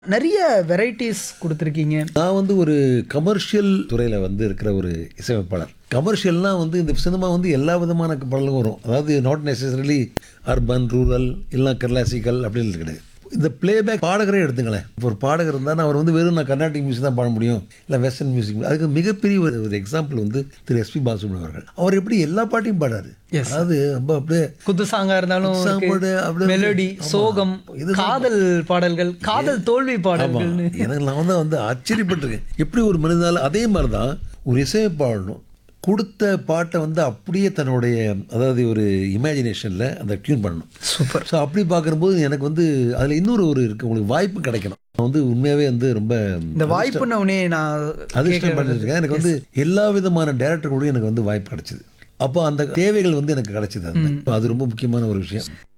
நிறைய வெரைட்டிஸ் கொடுத்துருக்கீங்க நான் வந்து ஒரு கமர்ஷியல் துறையில் வந்து இருக்கிற ஒரு இசையமைப்பாளர் கமர்ஷியல்னால் வந்து இந்த சினிமா வந்து எல்லா விதமான பாடலும் வரும் அதாவது நாட் நெசசரிலி அர்பன் ரூரல் இல்லை கிளாசிக்கல் அப்படின்னு கிடையாது இந்த பிளேபேக் பாடகரே எடுத்துங்களேன் இப்போ ஒரு பாடகர் இருந்தால் அவர் வந்து வெறும் நான் கர்நாடிக் மியூசிக் தான் பாட முடியும் இல்லை வெஸ்டர்ன் மியூசிக் அதுக்கு மிகப்பெரிய ஒரு ஒரு எக்ஸாம்பிள் வந்து திரு எஸ்பி பாலசுப்ரமணியம் அவர்கள் அவர் எப்படி எல்லா பாட்டையும் பாடாரு அதாவது ரொம்ப அப்படியே குத்து சாங்கா இருந்தாலும் சாப்பாடு அப்படியே மெலடி ஆமா. சோகம் இது காதல் பாடல்கள் காதல் தோல்வி பாடல்கள் எனக்கு நான் வந்து வந்து ஆச்சரியப்பட்டிருக்கேன் எப்படி ஒரு மனிதனால அதே மாதிரி தான் ஒரு இசையமைப்பாளனும் கொடுத்த பாட்டை வந்து அப்படியே தன்னுடைய அதாவது ஒரு இமேஜினேஷனில் அந்த டியூன் பண்ணணும் சூப்பர் ஸோ அப்படி பார்க்கும்போது எனக்கு வந்து அதில் இன்னொரு ஒரு இருக்குது உங்களுக்கு வாய்ப்பு கிடைக்கணும் நான் வந்து உண்மையாகவே வந்து ரொம்ப இந்த வாய்ப்புன்னு உடனே நான் அதிர்ஷ்டம் பண்ணிருக்கேன் எனக்கு வந்து எல்லா விதமான டேரக்டர் கூட எனக்கு வந்து வாய்ப்பு கிடைச்சிது அப்போ அந்த தேவைகள் வந்து எனக்கு கிடைச்சிது அந்த அது ரொம்ப முக்கியமான ஒரு விஷயம்